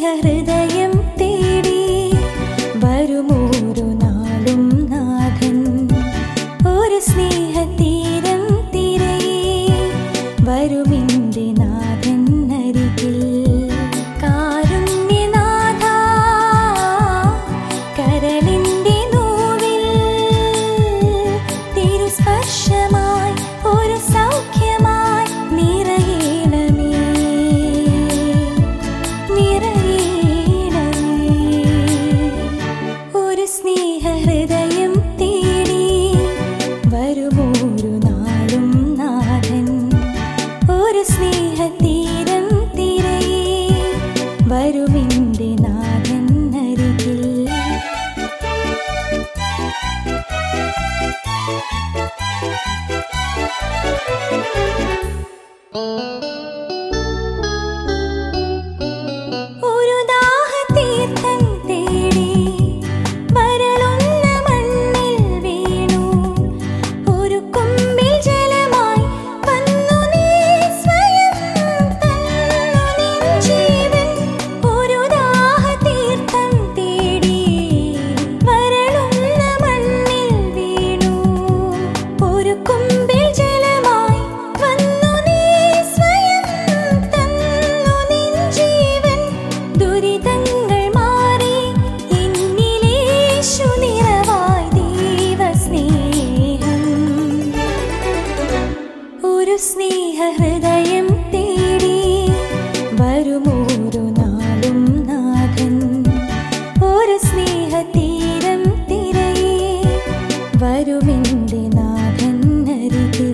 സ്നേഹഹൃദയം തേടി വരുമോരു നാളും നാഥൻ ഒരു സ്നേഹതീരം തിരയേ വരുമിന്റെ നാഥൻ അരികിൽ കാരുണ്യനാഥ കരളിന്റെ നോവിൽ തിരുസ്പർശമായി ഒരു സൗഖ്യമായി നിറയണമേ നിറയണമേ ഒരു സ്നേഹഹൃദയം തേടി വരുമോരു നാളും നാഥൻ ഒരു സ്നേഹതീരം തിരയേ വരുമിന്റെ നാഥൻ അരികിൽ ഒരു ദാഹതീർത്ഥം തേടി വരളുന്ന മണ്ണിൽ വീണു ഒരു കുമ്പിൽ ജലമായി വന്നു നീ സ്വയം തന്നു നിൻ ജീവൻ ഒരു ദാഹതീർത്ഥം തേടി വരളുന്ന മണ്ണിൽ വീണു ഒരു കുമ്പിൽ ജലമായി വന്നു നീ സ്വയം തന്നു നിൻ ജീവൻ ദുരിതങ്ങൾ മാറി എന്നിലേശു നിറവായി ദൈവസ്നേഹം ഒരു സ്നേഹഹൃദയം തേടി വരുമോരു നാളും നാഥൻ ഒരു സ്നേഹതീരം തിരയേ വരുമിന്റെ നാഥൻ അരികിൽ